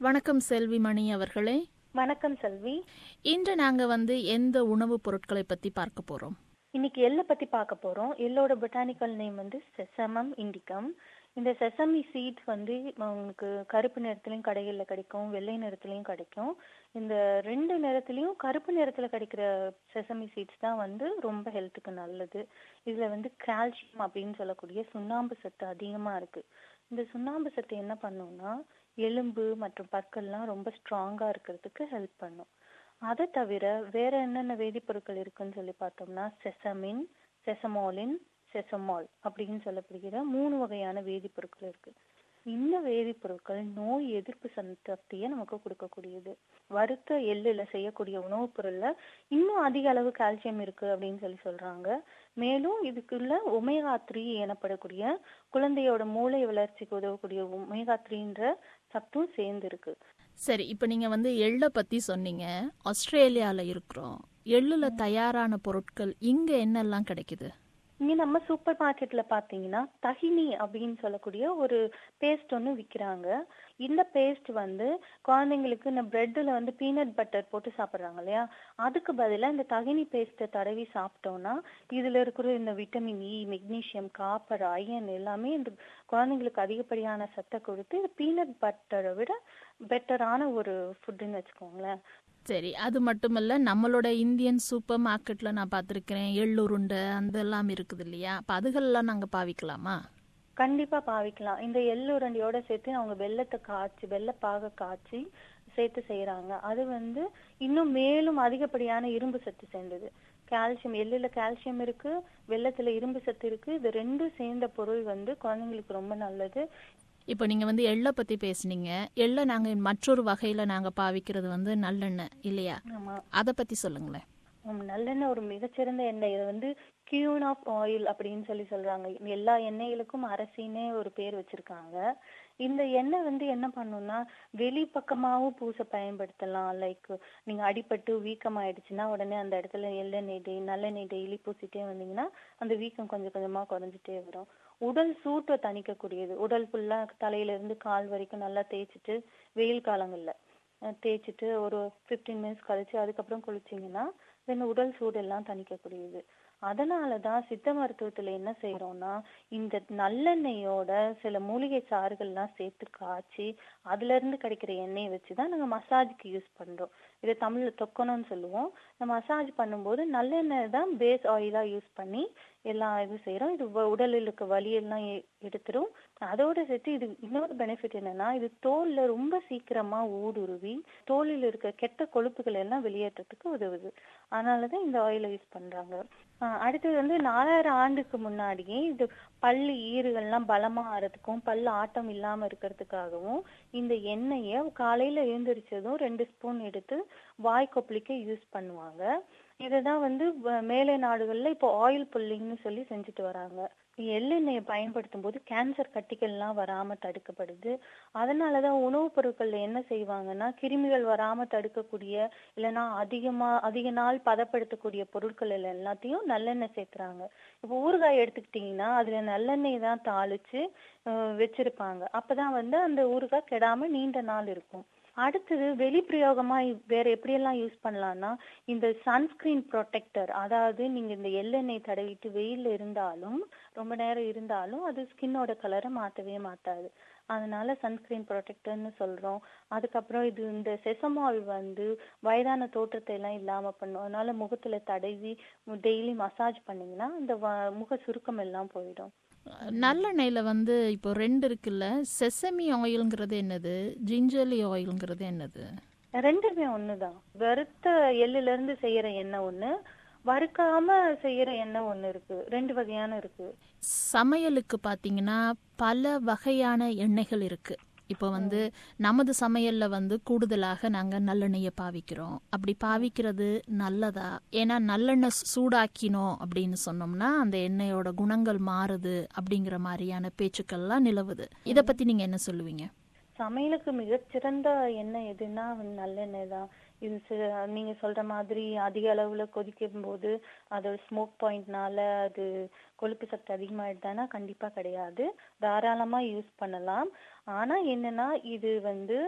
வணக்கம் செல்வி மணி அவர்களே வணக்கம் செல்வி இன்று நாங்க வந்து எந்த உணவுப் பொருட்களை பத்தி பார்க்க போறோம் இன்னைக்கு எள்ளை பத்தி பார்க்க போறோம் எள்ளோட பொட்டானிக்கல் நேம் வந்து செசமம் இண்டிகம் இந்த செசமி சீட்ஸ் வந்து உங்களுக்கு கருப்பு நிறத்துலயும் கடைகளில் கிடைக்கும் வெள்ளை நிறத்துலயும் கிடைக்கும் இந்த ரெண்டு நிறத்துலயும் கருப்பு நிறத்துல கிடைக்கிற செசமி சீட்ஸ் தான் வந்து ரொம்ப ஹெல்த்துக்கு நல்லது இதுல வந்து கால்சியம் அப்படின்னு சொல்லக்கூடிய சுண்ணாம்பு சத்து அதிகமா இருக்கு இந்த சுண்ணாம்பு சத்து என்ன பண்ணும்னா எலும்பு மற்றும் பற்கள்லாம் ரொம்ப ஸ்ட்ராங்கா இருக்கிறதுக்கு ஹெல்ப் பண்ணும் அதை தவிர வேற என்னென்ன வேதிப்பொருட்கள் இருக்குன்னு சொல்லி பார்த்தோம்னா செசமின் செசமோலின் செசமால் அப்படின்னு சொல்லப்படுகிற மூணு வகையான வேதிப்பொருட்கள் இருக்கு இந்த வேதிப்பொருட்கள் நோய் எதிர்ப்பு சக்தியை நமக்கு கொடுக்கக்கூடியது வறுத்த எள்ளுல செய்யக்கூடிய உணவுப் பொருள்ல இன்னும் அதிக அளவு கால்சியம் இருக்கு அப்படின்னு சொல்லி சொல்றாங்க மேலும் இதுக்குள்ள ஒமேகா த்ரீ எனப்படக்கூடிய குழந்தையோட மூளை வளர்ச்சிக்கு உதவக்கூடிய ஒமேகா த்ரீன்ற சத்தும் சேர்ந்து இருக்கு சரி இப்போ நீங்க வந்து எள்ளை பத்தி சொன்னீங்க ஆஸ்திரேலியால இருக்கிறோம் எள்ளுல தயாரான பொருட்கள் இங்க என்னெல்லாம் கிடைக்குது இங்க நம்ம சூப்பர் மார்க்கெட்ல பாத்தீங்கன்னா தஹினி அப்படின்னு சொல்லக்கூடிய ஒரு பேஸ்ட் ஒன்று விக்கிறாங்க இந்த பேஸ்ட் வந்து குழந்தைங்களுக்கு இந்த பிரெட்ல வந்து பீனட் பட்டர் போட்டு சாப்பிடுறாங்க இல்லையா அதுக்கு பதிலா இந்த தகினி பேஸ்ட்டை தடவி சாப்பிட்டோம்னா இதுல இருக்கிற இந்த vitamin E magnesium copper iron எல்லாமே இந்த குழந்தைங்களுக்கு அதிகப்படியான சத்தை கொடுத்து இந்த பீனட் பட்டரை விட பெட்டரான ஒரு ஃபுட்டுன்னு வச்சுக்கோங்களேன் சரி அது மட்டுமல்ல நம்மளோட இந்தியன் சூப்பர் மார்க்கெட்ல நான் பார்த்துருக்கிறேன் எள்ளுருண்டை அந்த எல்லாம் இருக்குது இல்லையா அப்ப அதுகள்லாம் நாங்க பாவிக்கலாமா கண்டிப்பா பாவிக்கலாம் இந்த எள்ளுரண்டியோட சேர்த்து அவங்க வெள்ளத்தை காய்ச்சி வெள்ளப்பாக காய்ச்சி சேர்த்து செய்யறாங்க அது வந்து இன்னும் மேலும் அதிகப்படியான இரும்பு சத்து சேர்ந்தது கால்சியம் எள்ளுல கால்சியம் இருக்கு வெள்ளத்துல இரும்பு சத்து இருக்கு இது ரெண்டும் சேர்ந்த பொருள் வந்து குழந்தைங்களுக்கு ரொம்ப நல்லது இப்போ நீங்க வந்து எள்ளை பத்தி பேசுனீங்க எள்ளை நாங்க மற்றொரு வகையில நாங்க பாவிக்கிறது வந்து நல்லெண்ணெய் இல்லையா ஆமா அதை பத்தி சொல்லுங்களேன் உம், நல்லெண்ணெய் ஒரு மிகச்சிறந்த எண்ணெய் இதை வந்து கியூன் ஆஃப் ஆயில் அப்படின்னு சொல்லி சொல்றாங்க எல்லா எண்ணெய்களுக்கும் அரசினே ஒரு பேர் வச்சிருக்காங்க இந்த எண்ணெய் வந்து என்ன பண்ணும்னா வெளிப்பக்கமாவும் பூச பயன்படுத்தலாம் லைக் நீங்க அடிபட்டு வீக்கம் ஆயிடுச்சுன்னா உடனே அந்த இடத்துல எள்ளெண்ணெய் டெய் நல்லெண்ணெய் டெய்லி பூசிட்டே வந்தீங்கன்னா அந்த வீக்கம் கொஞ்சம் கொஞ்சமா குறைஞ்சிட்டே வரும் உடல் சூட்டை தணிக்கக்கூடியது உடல் ஃபுல்லா தலையில இருந்து கால் வரைக்கும் நல்லா தேய்ச்சிட்டு வெயில் காலங்கள்ல அஹ் தேய்ச்சிட்டு ஒரு ஃபிஃப்டீன் மினிட்ஸ் கழிச்சு அதுக்கப்புறம் குளிச்சிங்கன்னா தென் உடல் சூடு எல்லாம் தணிக்கக்கூடியது அதனாலதான் சித்த மருத்துவத்துல என்ன செய்யறோம்னா இந்த நல்லெண்ணெயோட சில மூலிகை சாறுகள்லாம் சேர்த்து காய்ச்சி அதுல இருந்து கிடைக்கிற எண்ணெயை வச்சுதான் நாங்க மசாஜ்க்கு யூஸ் பண்றோம் இதை தமிழ்ல தொக்கணும்னு சொல்லுவோம் இந்த மசாஜ் பண்ணும்போது நல்லெண்ணெய் தான் பேஸ் ஆயிலா யூஸ் பண்ணி எல்லா இது செய்யறோம் இது வ- உடலில் இருக்க வலியெல்லாம் எ- எடுத்துரும் அதோட சேர்த்து இது இன்னொரு பெனிஃபிட் என்னன்னா இது தோல்ல ரொம்ப சீக்கிரமா ஊடுருவி தோலில் இருக்க கெட்ட கொழுப்புகள் எல்லாம் வெளியேற்றத்துக்கு உதவுது அதனாலதான் இந்த ஆயிலை யூஸ் பண்றாங்க ஆஹ் அடுத்தது வந்து நாலாயிரம் ஆண்டுக்கு முன்னாடியே இது பல்லு ஈறுகள்லாம் பலமா ஆறதுக்கும் பல்லு ஆட்டம் இல்லாம இருக்கிறதுக்காகவும் இந்த எண்ணெயை காலையில எழுந்திரிச்சதும் ரெண்டு ஸ்பூன் எடுத்து வாய் கொப்பளிக்க யூஸ் பண்ணுவாங்க இதுதான் வந்து வ- மேலை நாடுகள்ல இப்போ ஆயில் புல்லிங்னு சொல்லி செஞ்சுட்டு வராங்க எள்ளெண்ணெயை பயன்படுத்தும் போது கேன்சர் கட்டிகள்லாம் வராம தடுக்கப்படுது அதனாலதான் உணவுப் பொருட்கள்ல என்ன செய்வாங்கன்னா கிருமிகள் வராம தடுக்கக்கூடிய இல்லைன்னா அதிகமா அதிக நாள் பதப்படுத்தக்கூடிய பொருட்கள் எல்லாம் எல்லாத்தையும் நல்லெண்ணெய் சேர்த்துறாங்க இப்போ ஊறுகாய் எடுத்துக்கிட்டீங்கன்னா அதுல நல்லெண்ணெய் தான் தாளிச்சு அஹ், வச்சிருப்பாங்க அப்பதான் வந்து அந்த ஊறுகாய் கெடாம நீண்ட நாள் இருக்கும் அடுத்தது வெளிப்பிரயோகமா இ- வேற எப்படியெல்லாம் யூஸ் பண்ணலாம்னா இந்த சன்ஸ்கிரீன் ப்ரொடெக்டர் அதாவது நீங்க இந்த எள்ளெண்ணெய் தடவிட்டு வெயில்ல இருந்தாலும் ரொம்ப நேரம் இருந்தாலும் அது ஸ்கின்னோட கலரை மாத்தவே மாத்தாது அதனால சன்ஸ்கிரீன் ப்ரொடெக்டர்னு சொல்றோம் அதுக்கப்புறம் இது இந்த செசமால் வந்து வயதான தோற்றத்தை எல்லாம் இல்லாம பண்ணும் அதனால முகத்துல தடவி டெய்லி மசாஜ் பண்ணீங்கன்னா அந்த வ- முக சுருக்கம் எல்லாம் போயிடும் நல்லெண்ணெயில வந்து இப்போ ரெண்டு இருக்குல்ல செசமி ஆயில்ங்கிறது என்னது ஜிஞ்சர்லி ஆயில்ங்கிறது என்னது ரெண்டுமே ஒண்ணுதான் வறுத்த எள்ளுல இருந்து செய்யற எண்ணெய் ஒண்ணு வறுக்காம செய்யற எண்ணெய் ஒண்ணு இருக்கு ரெண்டு வகையான இருக்கு சமையலுக்கு பார்த்தீங்கன்னா பல வகையான எண்ணெய்கள் இருக்கு இப்போ வந்து நமது சமையல்ல வந்து கூடுதலாக நாங்க நல்லெண்ணெயை பாவிக்கிறோம் அப்படி பாவிக்கிறது நல்லதா ஏன்னா நல்லெண்ணெய் சூடாக்கினோம் அப்படின்னு சொன்னோம்னா அந்த எண்ணெயோட குணங்கள் மாறுது அப்படிங்கிற மாதிரியான பேச்சுக்கள்லாம் நிலவுது இத பத்தி நீங்க என்ன சொல்லுவீங்க சமையலுக்கு மிகச்சிறந்த எண்ணெய் எதுன்னா வந்து நல்லெண்ணெய் தான் இது சி- நீங்க சொல்ற மாதிரி அதிக அளவுல கொதிக்கும் போது அதோட ஸ்மோக் பாயிண்ட்னால அது கொழுப்பு சத்து அதிகமாயிடுதானா கண்டிப்பா கிடையாது தாராளமா யூஸ் பண்ணலாம் ஆனா என்னன்னா இது வந்து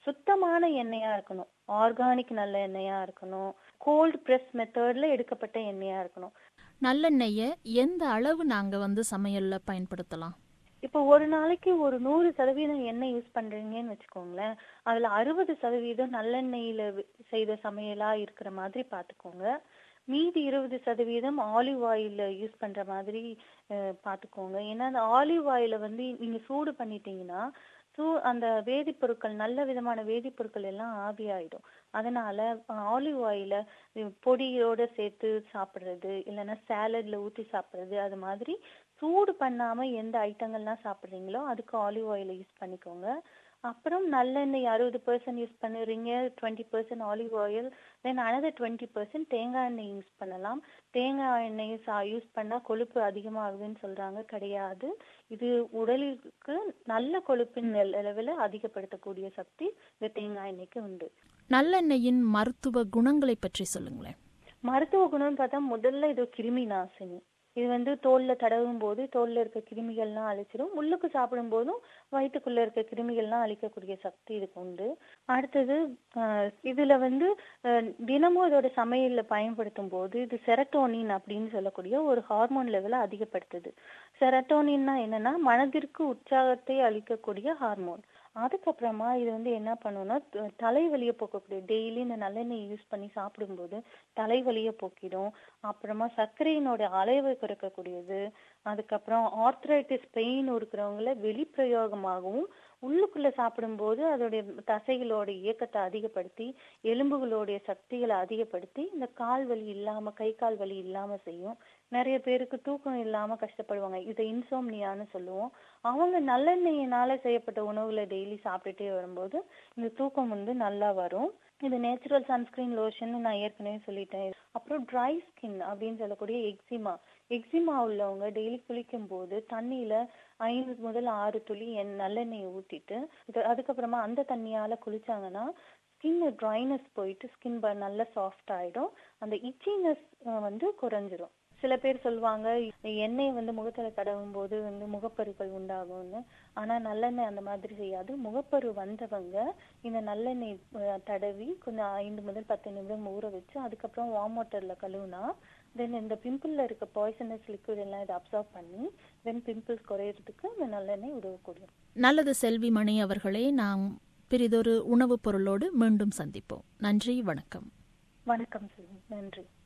சுத்தமான எண்ணெயா இருக்கணும் ஆர்கானிக் நல்ல எண்ணெயா இருக்கணும் கோல்ட் பிரஸ் மெத்தட்ல எடுக்கப்பட்ட எண்ணெயா இருக்கணும் நல்லெண்ணெய எந்த அளவு நாங்க வந்து சமையல்ல பயன்படுத்தலாம் இப்போ ஒரு நாளைக்கு ஒரு நூறு சதவீதம் எண்ணெய் யூஸ் பண்றீங்கன்னு வச்சுக்கோங்களேன் அதுல அறுபது சதவீதம் நல்லெண்ணெயில வி- செய்த சமையலா இருக்கிற மாதிரி பாத்துக்கோங்க மீதி இருபது சதவீதம் ஆலிவ் ஆயில்ல யூஸ் பண்ற மாதிரி அஹ், பாத்துக்கோங்க ஏன்னா அந்த ஆலிவ் ஆயில வந்து நீங்க சூடு பண்ணிட்டீங்கன்னா சூ அந்த வேதிப்பொருட்கள் நல்ல விதமான வேதிப்பொருட்கள் எல்லாம் ஆவியாயிடும் அதனால ஆலிவ் ஆயில பொடியோட சேர்த்து சாப்பிடுறது இல்லைன்னா சாலட்ல ஊத்தி சாப்பிடுறது அது மாதிரி சூடு பண்ணாம எந்த ஐட்டங்கள்லாம் சாப்பிடுறீங்களோ அதுக்கு ஆலிவ் ஆயில யூஸ் பண்ணிக்கோங்க அப்புறம் நல்லெண்ணெய் அறுபது பர்சன்ட் யூஸ் பண்ணுறீங்க twenty percent olive oil then another twenty percent தேங்காய் எண்ணெய் யூஸ் பண்ணலாம் தேங்காய் எண்ணெய் சா யூஸ் பண்ணால் கொழுப்பு அதிகமாகுதுன்னு சொல்கிறாங்க கிடையாது இது உடலுக்கு நல்ல கொழுப்பின் அளவில் அதிகப்படுத்தக்கூடிய சக்தி இந்த தேங்காய் எண்ணெய்க்கு உண்டு நல்லெண்ணெயின் மருத்துவ குணங்களை பற்றி சொல்லுங்களேன் மருத்துவ குணம்னு பார்த்தா முதல்ல இது கிருமி நாசினி இது வந்து தோல்ல தடவும் போது தோல்ல இருக்க கிருமிகள்லாம் அழிச்சிடும் உள்ளுக்கு சாப்பிடும் போதும் வயிற்றுக்குள்ள இருக்க கிருமிகள்லாம் அழிக்கக்கூடிய சக்தி இதுக்கு உண்டு அடுத்தது ஆஹ் இதுல வந்து ஆஹ் தினமும் இதோட சமையல்ல பயன்படுத்தும் போது இது செரட்டோனின் அப்படின்னு சொல்லக்கூடிய ஒரு ஹார்மோன் லெவலை அதிகப்படுத்துது செரட்டோனின்னா என்னன்னா மனதிற்கு உற்சாகத்தை அளிக்கக்கூடிய ஹார்மோன் அதுக்கப்புறமா இது வந்து என்ன பண்ணும்னா த- தலைவலியை போக்கக்கூடிய டெய்லி இந்த நல்லெண்ணெய் யூஸ் பண்ணி சாப்பிடும்போது தலைவலியை போக்கிடும் அப்புறமா சர்க்கரையினோட அளவை குறைக்கக்கூடியது அதுக்கப்புறம் ஆர்த்ரைட்டிஸ் பெயின் இருக்கிறவங்கள வெளிப்பிரயோகமாகவும் உள்ளுக்குள்ள சாப்பிடும்போது அதோடைய தசைகளோட இயக்கத்தை அதிகப்படுத்தி எலும்புகளுடைய சக்திகளை அதிகப்படுத்தி இந்த கால் வலி இல்லாம கை கால் வலி இல்லாம செய்யும் நிறைய பேருக்கு தூக்கம் இல்லாம கஷ்டப்படுவாங்க இதை இன்சோம்னியான்னு சொல்லுவோம் அவங்க நல்லெண்ணெயினால செய்யப்பட்ட உணவுகளை டெய்லி சாப்பிட்டுட்டே வரும்போது இந்த தூக்கம் வந்து நல்லா வரும் இது நேச்சுரல் சன்ஸ்கிரீன் லோஷன் நான் ஏற்கனவே சொல்லிட்டேன் அப்புறம் ட்ரை ஸ்கின் அப்படின்னு சொல்லக்கூடிய எக்ஸிமா எக்ஸிமா உள்ளவங்க டெய்லி குளிக்கும் போது தண்ணியில ஐந்து முதல் ஆறு துளி எண் நல்லெண்ணெயை ஊத்திட்டு இது அதுக்கப்புறமா அந்த தண்ணியால குளிச்சாங்கன்னா ஸ்கின் ட்ரைனஸ் போயிட்டு ஸ்கின் நல்ல சாஃப்ட் ஆயிடும் அந்த இச்சினஸ் வந்து குறைஞ்சிரும் சில பேர் சொல்லுவாங்க எண்ணெய் வந்து முகத்துல தடவும் போது வந்து முகப்பருக்கள் உண்டாகும்னு ஆனா நல்லெண்ணெய் அந்த மாதிரி செய்யாது முகப்பரு வந்தவங்க இந்த நல்லெண்ணெய் அஹ், தடவி கொஞ்சம் ஐந்து முதல் பத்து நிமிடம் ஊற வச்சு அதுக்கப்புறம் வார்ம் வாட்டர்ல கழுவுனா தென் இந்த பிம்பிள்ல இருக்க பாய்சனஸ் லிக்விட் எல்லாம் இதை அப்சர்வ் பண்ணி தென் பிம்பிள்ஸ் குறையறதுக்கு இந்த நல்லெண்ணெய் உதவக்கூடியது நல்லது செல்வி மணி அவர்களே நாம் பிறிதொரு உணவுப் பொருளோடு மீண்டும் சந்திப்போம் நன்றி வணக்கம் வணக்கம் சுஜி நன்றி